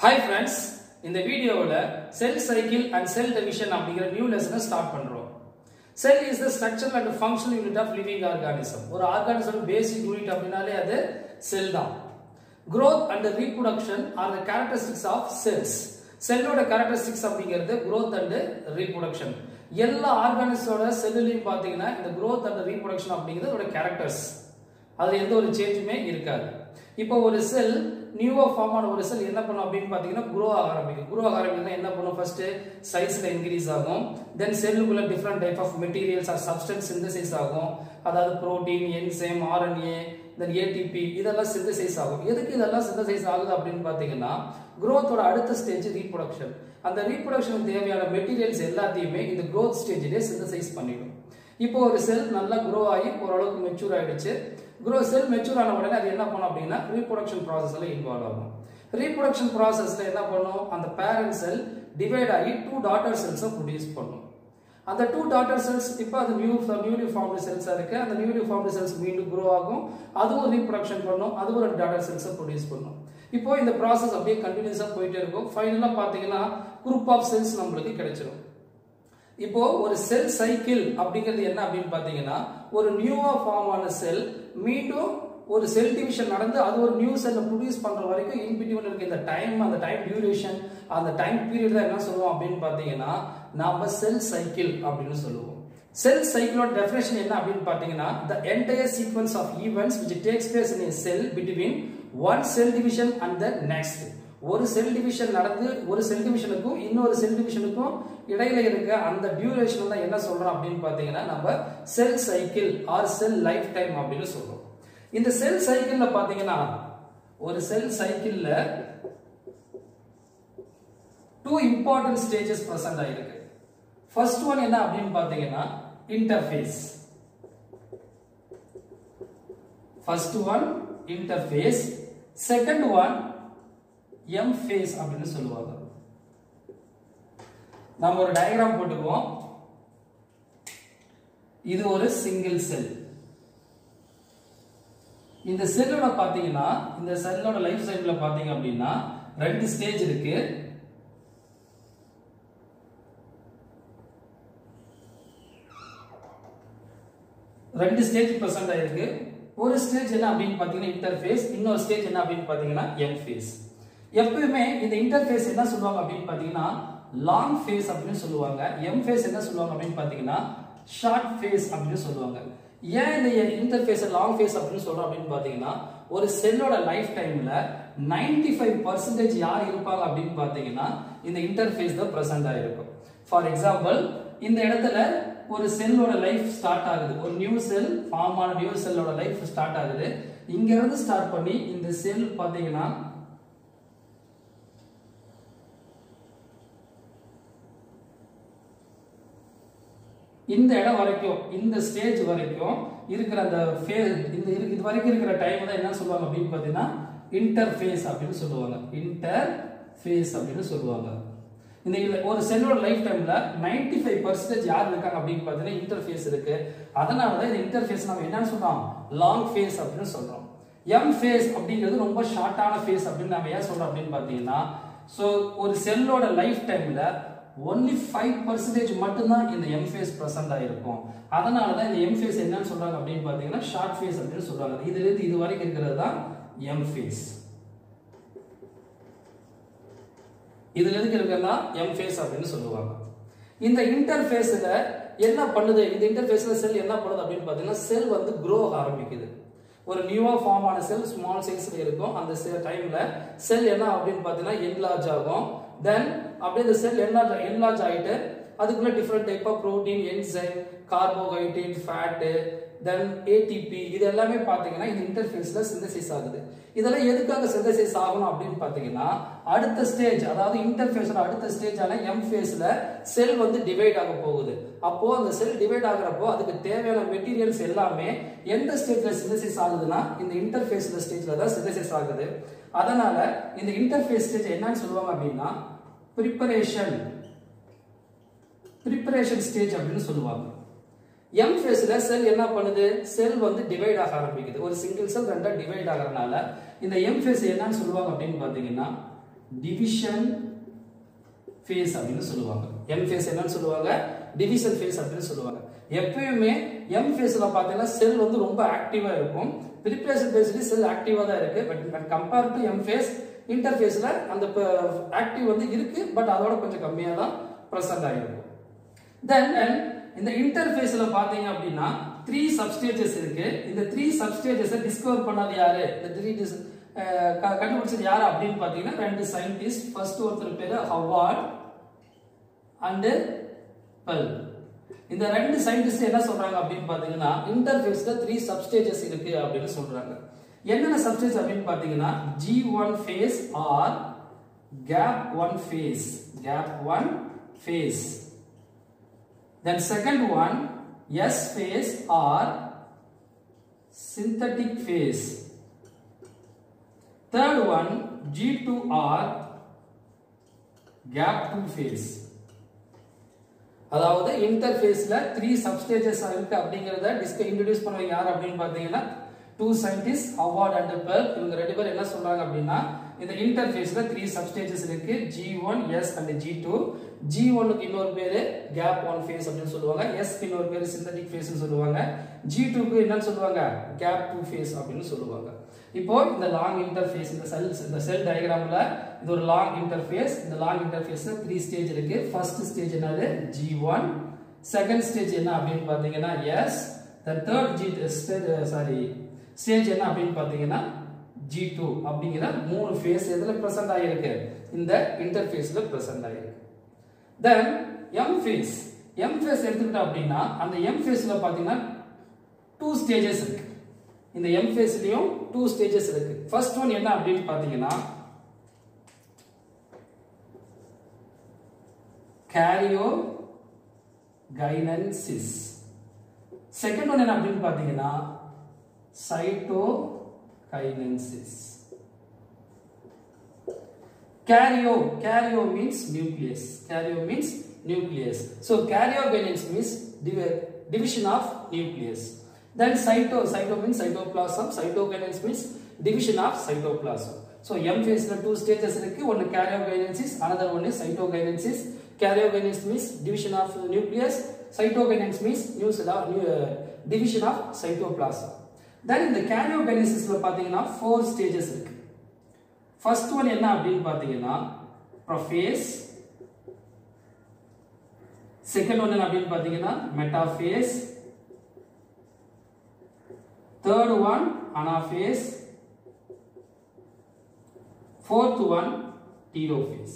Hi friends இந்த வீடியோவில் cell cycle and cell division அப்படிங்கிற நியூ லெசனை ஸ்டார்ட் பண்ணுறோம் cell is the structure and functional unit of living organism ஒரு organism basic unit அப்படின்னாலே அது செல் தான் growth and reproduction are the characteristics of cells செல்லோட கேரக்டரிஸ்டிக்ஸ் அப்படிங்கிறது growth அண்ட் ரீப்ரொடக்ஷன் எல்லா ஆர்கானிஸோட செல்லுலையும் பார்த்தீங்கன்னா இந்த growth அண்ட் ரீப்ரொடக்ஷன் அப்படிங்கிறது அதோட கேரக்டர்ஸ் அதுல எந்த ஒரு சேஞ்சுமே இருக்காது இப்போ ஒரு செல் நியூவா ஃபார்ம் ஆன ஒரு செல் என்ன பண்ணும் அப்படின்னு பார்த்தீங்கன்னா குரோ ஆக ஆரம்பிக்கும் குரோ ஆக ஆரம்பிக்குதுன்னா என்ன பண்ணும் ஃபர்ஸ்ட் சைஸ்ல இன்க்ரீஸ் ஆகும் தென் செல்லுக்குள்ள different type of materials or substance synthesize ஆகும் அதாவது protein enzyme RNA then ATP இதெல்லாம் சிந்தசைஸ் ஆகும் எதுக்கு இதெல்லாம் சிந்தசைஸ் ஆகுது அப்படின்னு பார்த்தீங்கன்னா growthோட அடுத்த ஸ்டேஜ் ரீப்ரொடக்ஷன் அந்த ரீப்ரொடக்ஷனுக்கு தேவையான மெட்டீரியல்ஸ் எல்லாத்தையுமே இந்த growth ஸ்டேஜிலே சிந்தசைஸ் பண்ணிடும் இப்போ ஒரு செல் நல்லா க்ரோ ஆகி ஓரளவுக்கு மெச்சூர் ஆயிடுச்சு க்ரோ செல் மெச்சூர் ஆன உடனே அது என்ன பண்ணும் அப்படின்னா ரீப்ரொடக்ஷன் ப்ராசஸ்ல இன்வால்வ் ஆகும் ரீப்ரொடக்ஷன் ப்ராசஸ்ல என்ன பண்ணும் அந்த பேரண்ட் செல் டிவைட் ஆகி டூ டாட்டர் செல்ஸை ப்ரொடியூஸ் பண்ணும் அந்த டூ டாட்டர் செல்ஸ் இப்போ அது நியூ நியூலி ஃபார்ம்டு செல்ஸாக இருக்கு அந்த நியூலி ஃபார்ம்டு செல்ஸ் மீண்டும் க்ரோ ஆகும் அதுவும் ரீப்ரொடக்ஷன் பண்ணும் அதுவும் ஒரு டாட்டர் செல்ஸை ப்ரொடியூஸ் பண்ணும் இப்போ இந்த ப்ராசஸ் அப்படியே கண்டினியூஸாக போயிட்டே இருக்கும் ஃபைனலாக பார்த்தீங்கன்னா குரூப் ஆஃப் செல்ஸ் நம்மளுக்கு கிடைச்சிடும் இப்போ ஒரு செல் சைக்கிள் அப்படிங்கிறது என்ன அப்படின்னு பார்த்தீங்கன்னா ஒரு நியூவா ஃபார்ம் ஆன செல் மீண்டும் ஒரு செல் டிவிஷன் நடந்து அது ஒரு நியூ செல்லை ப்ரொடியூஸ் பண்ற வரைக்கும் இன் பிட்வீன் இருக்க இந்த டைம் அந்த டைம் டியூரேஷன் அந்த டைம் பீரியட் தான் என்ன சொல்லுவோம் அப்படின்னு பார்த்தீங்கன்னா நாம செல் சைக்கிள் அப்படின்னு சொல்லுவோம் செல் சைக்கிளோட டெஃபினேஷன் என்ன அப்படின்னு பார்த்தீங்கன்னா the entire sequence of events which takes place in a cell between one cell division and the next ஒரு செல் டிவிஷன் நடந்து ஒரு செல் டிவிஷனுக்கும் இன்னொரு செல் டிவிஷனுக்கும் இடையில இருக்க அந்த டியூரேஷன் தான் என்ன சொல்றோம் அப்படின்னு பார்த்தீங்கன்னா நம்ம cell cycle or cell life time அப்படின்னு சொல்றோம் இந்த செல் சைக்கிள்ல பாத்தீங்கன்னா ஒரு செல் சைக்கிள்ல டூ இம்பார்ட்டன்ட் ஸ்டேஜஸ் பிரசன்ட் ஆயிருக்கு ஃபர்ஸ்ட் ஒன் என்ன அப்படின்னு பாத்தீங்கன்னா interphase first one interphase second one M phase அப்படின்னு சொல்லுவாங்க நம்ம ஒரு டயக்ராம் போட்டுக்குவோம் இது ஒரு சிங்கிள் செல் இந்த செல்லோட பாத்தீங்கன்னா இந்த செல்லோட லைஃப் சைக்கிள் பாத்தீங்க அப்படின்னா ரெண்டு ஸ்டேஜ் இருக்கு ரெண்டு ஸ்டேஜ் பிரசன்ட் ஆயிருக்கு ஒரு ஸ்டேஜ் என்ன அப்படின்னு பாத்தீங்கன்னா இன்டர்ஃபேஸ் இன்னொரு ஸ்டேஜ் என்ன அப்படின்னு பாத்தீங்கன்னா எம் ஃபேஸ் எப்பயுமே இந்த இன்டர்ஃபேஸ் என்ன சொல்லுவாங்க அப்படின்னு பாத்தீங்கன்னா லாங் ஃபேஸ் அப்படின்னு சொல்லுவாங்க எம் ஃபேஸ் என்ன சொல்லுவாங்க அப்படின்னு பாத்தீங்கன்னா ஷார்ட் ஃபேஸ் அப்படின்னு சொல்லுவாங்க ஏன் இந்த இன்டர்ஃபேஸ் லாங் ஃபேஸ் அப்படின்னு சொல்றோம் அப்படின்னு பாத்தீங்கன்னா ஒரு செல்லோட லைஃப் டைம்ல நைன்டி ஃபைவ் பர்சன்டேஜ் யார் இருப்பாங்க அப்படின்னு பாத்தீங்கன்னா இந்த இன்டர்ஃபேஸ் தான் பிரசன்ட் ஆயிருக்கும் ஃபார் எக்ஸாம்பிள் இந்த இடத்துல ஒரு செல்லோட லைஃப் ஸ்டார்ட் ஆகுது ஒரு நியூ செல் ஃபார்ம் ஆன நியூ செல்லோட லைஃப் ஸ்டார்ட் ஆகுது இங்க இருந்து ஸ்டார்ட் பண்ணி இந்த செல் பாத்தீங்கன்னா இந்த இடம் வரைக்கும் இந்த ஸ்டேஜ் வரைக்கும் இருக்கிற அந்த ஃபேஸ் இந்த இது வரைக்கும் இருக்கிற டைம் தான் என்ன சொல்லுவாங்க அப்படின்னு பார்த்தீங்கன்னா இன்டர்ஃபேஸ் அப்படின்னு சொல்லுவாங்க இன்டர் ஃபேஸ் அப்படின்னு சொல்லுவாங்க இந்த ஒரு செல்லோட லைஃப் டைம்ல நைன்டி ஃபைவ் பர்சன்டேஜ் யார் இருக்காங்க அப்படின்னு பார்த்தீங்கன்னா இன்டர்ஃபேஸ் இருக்கு அதனால தான் இந்த இன்டர்ஃபேஸ் நம்ம என்னன்னு சொல்றோம் லாங் ஃபேஸ் அப்படின்னு சொல்றோம் எம் ஃபேஸ் அப்படிங்கிறது ரொம்ப ஷார்ட்டான ஃபேஸ் அப்படின்னு நம்ம ஏன் சொல்றோம் அப்படின்னு பார்த்தீங்கன்னா ஸோ ஒரு செல்லோட லைஃப் டைம்ல ஒன்லி ஃபைவ் பர்சன்டேஜ் மட்டும்தான் இந்த எம் ஃபேஸ் ப்ரெசென்ட் ஆகிருக்கும் அதனால தான் இந்த எம் ஃபேஸ் என்னன்னு சொல்றாங்க அப்படின்னு பார்த்தீங்கன்னா ஷார்ட் ஃபேஸ் அப்படின்னு சொல்றாங்க இதுல இருந்து இது வரைக்கும் இருக்கிறது தான் எம் ஃபேஸ் இதுல இருந்து இருக்கிறதா எம் ஃபேஸ் அப்படின்னு சொல்லுவாங்க இந்த இன்டர்ஃபேஸ்ல என்ன பண்ணுது இந்த இன்டர்ஃபேஸ்ல செல் என்ன பண்ணுது அப்படின்னு பார்த்தீங்கன்னா செல் வந்து க்ரோ ஆரம்பிக்குது ஒரு நியூவா ஃபார்ம் ஆன செல் ஸ்மால் சைஸ்ல இருக்கும் அந்த டைம்ல செல் என்ன அப்படின்னு பார்த்தீங்கன்னா என்லார்ஜ் ஆகும் தென் அப்படியே இந்த செல் என்லார்ஜ் என்லார்ஜ் ஆகிட்டு அதுக்குள்ள different type of protein enzyme carbohydrate fat then ATP இது எல்லாமே பார்த்தீங்கன்னா இந்த இன்டர்ஃபேஸ்ல சிந்தசைஸ் ஆகுது இதெல்லாம் எதுக்காக சிந்தசைஸ் ஆகணும் அப்படின்னு பார்த்தீங்கன்னா அடுத்த ஸ்டேஜ் அதாவது இன்டர்ஃபேஸோட அடுத்த ஸ்டேஜான எம் ஃபேஸ்ல செல் வந்து டிவைட் ஆக போகுது அப்போ அந்த செல் டிவைட் ஆகுறப்போ அதுக்கு தேவையான மெட்டீரியல்ஸ் எல்லாமே எந்த ஸ்டேஜ்ல சிந்தசைஸ் ஆகுதுன்னா இந்த இன்டர்ஃபேஸ்ல ஸ்டேஜ்ல தான் சிந்தசைஸ் ஆகுது அதனால இந்த இன்டர்ஃபேஸ் ஸ்டேஜ் என்னன்னு சொல்லுவாங்க அப்படின்னா ப்ரிப்பரேஷன் ப்ரிப்பரேஷன் ஸ்டேஜ் அப்படின்னு சொல்லுவாங்க எம் ஃபேஸ்ல செல் என்ன பண்ணுது செல் வந்து டிவைட் ஆக ஆரம்பிக்குது ஒரு சிங்கிள் செல் ரெண்டா டிவைட் ஆகிறதுனால இந்த எம் ஃபேஸ் என்னன்னு சொல்லுவாங்க அப்படின்னு பார்த்தீங்கன்னா டிவிஷன் ஃபேஸ் அப்படின்னு சொல்லுவாங்க எம் ஃபேஸ் என்னன்னு சொல்லுவாங்க டிவிஷன் ஃபேஸ் அப்படின்னு சொல்லுவாங்க எப்பயுமே எம் ஃபேஸ்ல பார்த்தீங்கன்னா செல் வந்து ரொம்ப ஆக்டிவா இருக்கும் ப்ரிப்ரேஷன் ஃபேஸ்ல செல் ஆக்டிவா தான் இருக்கு but but compare to M phase இன்டர்ஃபேஸ்ல அந்த ஆக்டிவ் வந்து இருக்கு பட் அதோட கொஞ்சம் கம்மியாக தான் ப்ரெசென்ட் ஆகிருக்கும் தென் இந்த இன்டர்ஃபேஸ்ல பாத்தீங்க அப்படின்னா த்ரீ சப்ஸ்டேஜஸ் இருக்கு இந்த த்ரீ சப்ஸ்டேஜஸை டிஸ்கவர் பண்ணது யாரு இந்த த்ரீ கண்டுபிடிச்சது யாரு அப்படின்னு பாத்தீங்கன்னா ரெண்டு சயின்டிஸ்ட் ஃபர்ஸ்ட் ஒருத்தர் பேரு ஹவார்ட் அண்ட் பெல் இந்த ரெண்டு சயின்டிஸ்ட் என்ன சொல்றாங்க அப்படின்னு பாத்தீங்கன்னா இன்டர்ஃபேஸ்ல த்ரீ சப்ஸ்டேஜஸ் இருக்கு அப்படின்னு சொல்றாங்க என்னென்ன சப்ஸ்டேஜ் அப்படின்னு பாத்தீங்கன்னா G one phase or gap one phase gap one phase then second one S phase or synthetic phase third one G2 or gap 2 phase அதாவது இன்டர்ஃபேஸ்ல த்ரீ சப்ஸ்டேஜஸ் இருக்கு அப்படிங்கறத டிஸ்க இன்ட்ரோடியூஸ் பண்ண யார் அப்படின்னு பாத்தீங்கன்னா two scientist Howard and Pelc இவங்க ரெண்டு பேர் என்ன சொல்றாங்க அப்படின்னா இந்த இன்டர்ஃபேஸ்ல த்ரீ சப்ஸ்டேஜஸ் இருக்கு G one S and G two G ஒன்னுக்கு இன்னொரு பேரு கேப் ஒன் ஃபேஸ் அப்படின்னு சொல்லுவாங்க எஸ் இன்னொரு பேரு சிந்தட்டிக் ஃபேஸ் சொல்லுவாங்க ஜி டூக்கு என்னன்னு சொல்லுவாங்க கேப் டூ ஃபேஸ் அப்படின்னு சொல்லுவாங்க இப்போ இந்த லாங் இன்டர்ஃபேஸ் இந்த செல்ஸ் இந்த செல் டயக்ராம்ல இது ஒரு லாங் இன்டர்ஃபேஸ் இந்த லாங் இன்டர்ஃபேஸ்ல த்ரீ ஸ்டேஜ் இருக்கு ஃபர்ஸ்ட் ஸ்டேஜ் என்னது ஜி ஒன் செகண்ட் ஸ்டேஜ் என்ன அப்படின்னு பாத்தீங்கன்னா S the third G sorry stage என்ன அப்படின்னு பாத்தீங்கன்னா ஜி டூ அப்படிங்கிற மூணு ஃபேஸ் எதுல பிரசன்ட் ஆகிருக்கு இந்த இன்டர்ஃபேஸ்ல பிரசன்ட் ஆகிருக்கு then M phase M phase எடுத்துக்கிட்டோம் அப்படின்னா அந்த எம் ஃபேஸ்ல பாத்தீங்கன்னா டூ ஸ்டேஜஸ் இருக்கு இந்த எம் ஃபேஸ்லயும் டூ ஸ்டேஜஸ் இருக்கு ஃபர்ஸ்ட் ஒன் என்ன அப்படின்னு பாத்தீங்கன்னா கேரியோ கைனன்சிஸ் செகண்ட் ஒன் என்ன அப்படின்னு பாத்தீங்கன்னா சைட்டோ கைனன்சிஸ் Karyo, karyo means nucleus. Karyo means nucleus. So karyogenesis means divi- division of nucleus. Then cyto, cyto means cytoplasm. Cytogenesis means division of cytoplasm. So M phase ல two stages இருக்கு. One karyogenesis, another one is cytogenesis. Karyogenesis means division of nucleus. Cytogenesis means new cell of, new, uh, division of cytoplasm. Then இந்த karyogenesisல பாத்தீங்கன்னா four stages இருக்கு. First one என்ன அப்படின்னு பாத்தீங்கன்னா prophase second one என்ன அப்படின்னு பாத்தீங்கன்னா metaphase third one anaphase fourth one telophase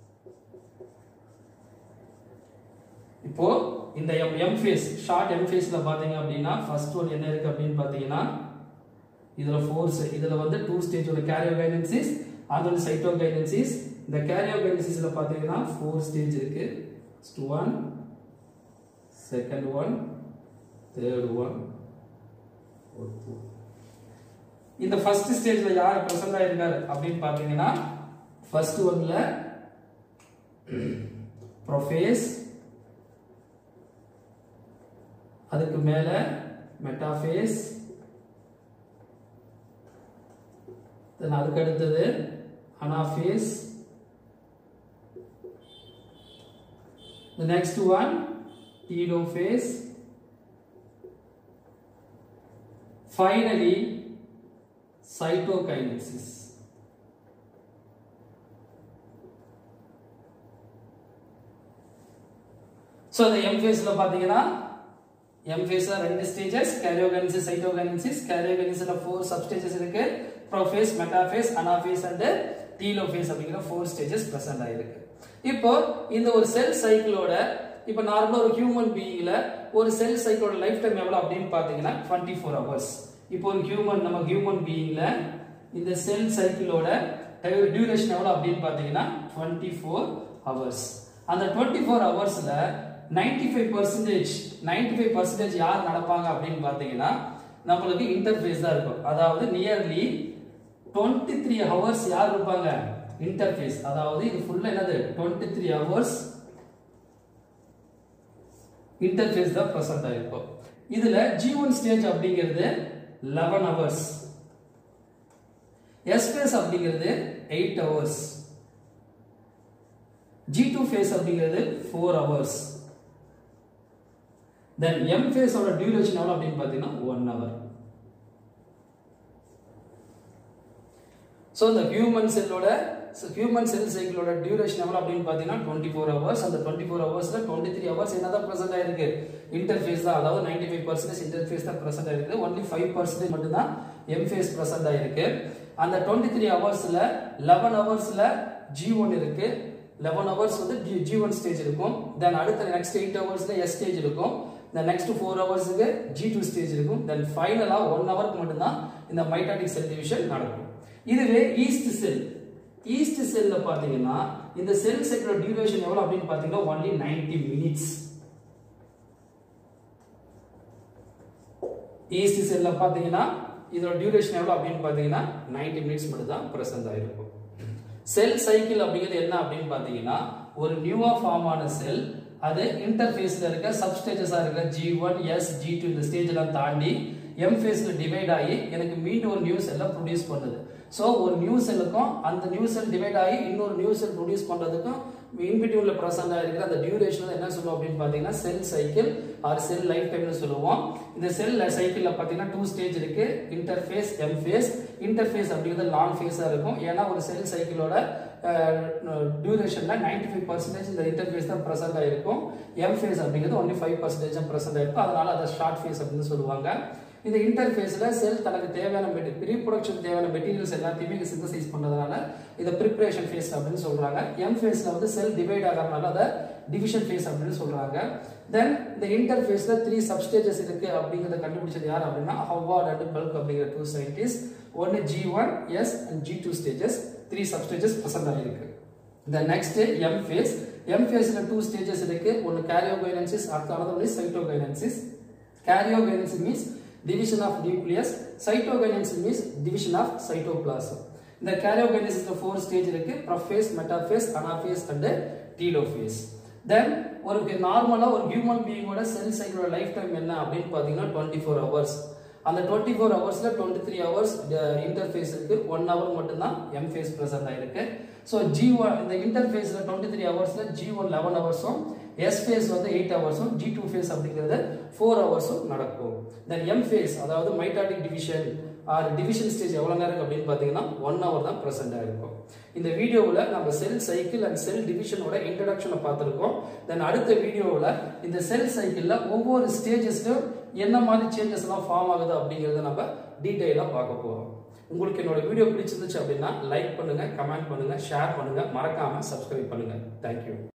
இப்போ இந்த M M phase short M ஃபேஸ்ல பாத்தீங்க அப்படின்னா ஃபர்ஸ்ட் ஒன் என்ன இருக்கு அப்படின்னு பாத்தீங்கன்னா இதுல ஃபோர்ஸ் இதுல வந்து டூ ஸ்டேஜ் ஒரு கேரியோகைனன்சிஸ் அது வந்து சைட்டோகைனன்சிஸ் இந்த கேரியோகைனசிஸ்ல பாத்தீங்கன்னா ஃபோர் ஸ்டேஜ் இருக்கு first one second one third one fourth one இந்த ஃபர்ஸ்ட் ஸ்டேஜ்ல யார் பிரசன்ட் ஆயிருக்காரு அப்படின்னு பாத்தீங்கன்னா ஃபர்ஸ்ட் ஒன்ல ப்ரொஃபேஸ் அதுக்கு மேல மெட்டாஃபேஸ் தென் அதுக்கு அடுத்தது anaphase the next one telophase finally cytokinesis so அந்த எம் ஃபேஸ்ல பாத்தீங்கன்னா எம் ஃபேஸ்ல ரெண்டு ஸ்டேஜஸ் கேரியோகைனசிஸ் சைட்டோகைனசிஸ் கேரியோகைனசிஸ்ல ஃபோர் சப்ஸ்டேஜஸ் இருக்கு prophase metaphase anaphase and telophase அப்படிங்கிற ஃபோர் ஸ்டேஜஸ் பிரசன்ட் ஆயிருக்கு இப்போ இந்த ஒரு செல் சைக்கிளோட இப்போ நார்மலா ஒரு ஹியூமன் பீயிங்ல ஒரு செல் சைக்கிளோட லைஃப் டைம் எவ்வளவு அப்படின்னு பாத்தீங்கன்னா டுவெண்ட்டி ஃபோர் ஹவர்ஸ் இப்போ ஒரு ஹியூமன் நம்ம ஹியூமன் பீயிங்ல இந்த செல் சைக்கிளோட டியூரேஷன் எவ்வளவு அப்படின்னு பாத்தீங்கன்னா டுவெண்ட்டி ஃபோர் ஹவர்ஸ் அந்த டுவெண்ட்டி ஃபோர் ஹவர்ஸ்ல ninety five percentage ninety five percentage யார் நடப்பாங்க அப்படின்னு பாத்தீங்கன்னா நம்மளுக்கு இன்டர்ஃபேஸ் தான் இருக்கும் அதாவது நியர்லி டுவெண்ட்டி த்ரீ ஹவர்ஸ் யார் இருப்பாங்க இன்டர்ஃபேஸ் அதாவது இது ஃபுல்லா என்னது டுவெண்ட்டி த்ரீ ஹவர்ஸ் இன்டர்ஃபேஸ் தான் ப்ரெசென்ட் ஆயிருக்கும் இதுல ஜி ஒன் ஸ்டேஜ் அப்படிங்கிறது லெவன் ஹவர்ஸ் எஸ்பேஸ் அப்படிங்கிறது eight hours G two phase அப்படிங்கிறது ஃபோர் ஹவர்ஸ் தென் எம் ஃபேஸோட டியூரேஷன் எவ்வளோ அப்படின்னு பார்த்தீங்கன்னா ஒன் ஹவர் ஸோ இந்த ஹியூமன் செல்லோட ஹியூமன் செல் சைக்கிளோட டியூரேஷன் எவ்வளோ அப்படின்னு பார்த்தீங்கன்னா டுவெண்ட்டி ஃபோர் ஹவர்ஸ் அந்த டுவெண்ட்டி ஃபோர் ஹவர்ஸில் டுவெண்ட்டி த்ரீ ஹவர்ஸ் என்ன தான் ப்ரெசென்ட் ஆயிருக்கு இன்டர்ஃபேஸ் தான் அதாவது நைன்டி ஃபைவ் பர்சன்டேஜ் இன்டர்ஃபேஸ் தான் ப்ரெசென்ட் ஆயிருக்கு ஒன்லி ஃபைவ் பர்சன்டேஜ் மட்டும் தான் எம் ஃபேஸ் ப்ரெசென்ட் ஆயிருக்கு அந்த டுவெண்ட்டி த்ரீ ஹவர்ஸில் லெவன் ஹவர்ஸில் ஜி ஒன் இருக்கு லெவன் ஹவர்ஸ் வந்து ஜி ஒன் ஸ்டேஜ் இருக்கும் தென் அடுத்த நெக்ஸ்ட் எயிட் ஹவர்ஸில் எஸ் ஸ்டேஜ் இருக்கும் இந்த நெக்ஸ்ட் ஃபோர் ஹவர்ஸுக்கு ஜி டூ ஸ்டேஜ் இருக்கும் தென் ஃபைனலாக ஒன் ஹவருக்கு மட்டும்தான் இந்த மைட்டாட்டிக் செல் டிவிஷன் நடக்கும் இதுவே ஈஸ்ட் செல் ஈஸ்ட் செல்ல பார்த்தீங்கன்னா இந்த செல் சைக்கிளோட டியூரேஷன் எவ்வளோ அப்படின்னு பார்த்தீங்கன்னா ஒன்லி நைன்டி மினிட்ஸ் ஈஸ்ட் செல்ல பார்த்தீங்கன்னா இதோட டியூரேஷன் எவ்வளோ அப்படின்னு பார்த்தீங்கன்னா நைன்டி மினிட்ஸ் மட்டும் தான் ப்ரெசென்ட் ஆயிருக்கும் செல் சைக்கிள் அப்படிங்கிறது என்ன அப்படின்னு பார்த்தீங்கன்னா ஒரு நியூவா ஃபார்ம் ஆன செல் அது இன்டர்ஃபேஸில் இருக்க சப்ஸ்டேஜஸாக இருக்க G one S G two இந்த ஸ்டேஜெல்லாம் தாண்டி எம் ஃபேஸில் டிவைட் ஆகி எனக்கு மீண்டும் ஒரு நியூ செல்லை ப்ரொடியூஸ் பண்ணுது ஸோ ஒரு நியூ செல்லுக்கும் அந்த நியூ செல் டிவைட் ஆகி இன்னொரு நியூ செல் ப்ரொடியூஸ் பண்ணுறதுக்கும் இன்பிட்யூன்ல ப்ரெசென்ட் ஆகிருக்கிற அந்த டியூரேஷன் என்ன சொல்லுவோம் அப்படின்னு பார்த்தீங்கன்னா cell cycle or cell life டைம்னு சொல்லுவோம் இந்த செல் சைக்கிளில் பார்த்தீங்கன்னா டூ ஸ்டேஜ் இருக்கு இன்டர்ஃபேஸ் எம் ஃபேஸ் இன்டர்ஃபேஸ் அப்படிங்கிறது லாங் ஃபேஸாக இருக்கும் ஏன்னா ஒரு செல் சைக்கிளோட டியூரேஷனில் நைன்டி ஃபைவ் பர்சன்டேஜ் இந்த இன்டர்ஃபேஸ் தான் ப்ரெசென்ட் ஆயிருக்கும் எம் ஃபேஸ் அப்படிங்கிறது ஒன்லி ஃபைவ் பர்சன்டேஜ் தான் ப்ரெசென்ட் ஆயிருக்கும் அதனால அதை ஷார்ட் ஃபேஸ் அப்படின்னு சொல்லுவாங்க இந்த இன்டர்ஃபேஸில் செல் தனக்கு தேவையான மெட்டி ப்ரீ ப்ரொடக்ஷன் தேவையான மெட்டீரியல்ஸ் எல்லாத்தையுமே இங்கே சிந்தசைஸ் பண்ணுறதுனால இதை ப்ரிப்பரேஷன் ஃபேஸ் அப்படின்னு சொல்கிறாங்க எம் ஃபேஸில் வந்து செல் டிவைட் ஆகிறதுனால அதை டிவிஷன் ஃபேஸ் அப்படின்னு சொல்கிறாங்க தென் இந்த இன்டர்ஃபேஸில் த்ரீ சப்ஸ்டேஜஸ் இருக்குது அப்படிங்கிறத கண்டுபிடிச்சது யார் அப்படின்னா ஹவார்ட் அண்ட் பல்க் அப்படிங்கிற டூ சயின்டிஸ்ட் ஒன்று G one S and G two stages three substages present ஆகிருக்கு இந்த நெக்ஸ்ட் எம் ஃபேஸ் எம் ஃபேஸில் டூ ஸ்டேஜஸ் இருக்கு ஒன்று கேரியோகைனன்சிஸ் அடுத்த another one is cytokinesis karyokinesis means division of nucleus cytogenesis means division of cytoplasm இந்த கேரியோகைனசிஸ்ல four stage இருக்கு prophase metaphase anaphase and telophase then ஒரு நார்மலா ஒரு ஹியூமன் பீயிங்கோட செல் சைக்கிளோட லைஃப் டைம் என்ன அப்படின்னு பார்த்தீங்கன்னா டுவெண்ட்டி ஃபோர் ஹவர்ஸ் அந்த டுவெண்ட்டி ஃபோர் ஹவர்ஸ்ல டுவெண்ட்டி த்ரீ ஹவர்ஸ் இன்டர்ஃபேஸ் இருக்கு ஒன் ஹவர் மட்டும்தான் எம் ஃபேஸ் ப்ரெசென்ட் ஆயிருக்கு ஸோ ஜி ஒன் இந்த இன்டர்ஃபேஸ்ல டுவெண்ட்டி த்ரீ ஹவர்ஸ்ல ஜி ஒன் லெவன் ஹவர்ஸும் எஸ் ஃபேஸ் வந்து எயிட் ஹவர்ஸும் ஜி டூ ஃபேஸ் அப்படிங்கிறது ஃபோர் ஹவர்ஸும் நடக்கும் தென் எம் ஃபேஸ் அதாவது mitotic division or division stage எவ்வளோ நேரம் இருக்கு அப்படின்னு பார்த்தீங்கன்னா ஒன் ஹவர் தான் ப்ரெசென்ட் ஆயிருக்கும் இந்த வீடியோவில் நம்ம செல் சைக்கிள் அண்ட் செல் டிவிஷனோட இன்ட்ரடக்ஷனை பார்த்துருக்கோம் தென் அடுத்த வீடியோவில் இந்த செல் சைக்கிளில் ஒவ்வொரு ஸ்டேஜஸ்லையும் என்ன மாதிரி சேஞ்சஸ் எல்லாம் ஃபார்ம் ஆகுது அப்படிங்கிறத நம்ம டீட்டெயிலாக பார்க்க போகிறோம் உங்களுக்கு என்னோட வீடியோ பிடிச்சிருந்துச்சு அப்படின்னா லைக் பண்ணுங்க கமெண்ட் பண்ணுங்க ஷேர் பண்ணுங்க மறக்காம சப்ஸ்கிரைப் பண்ணுங்க தேங்க்யூ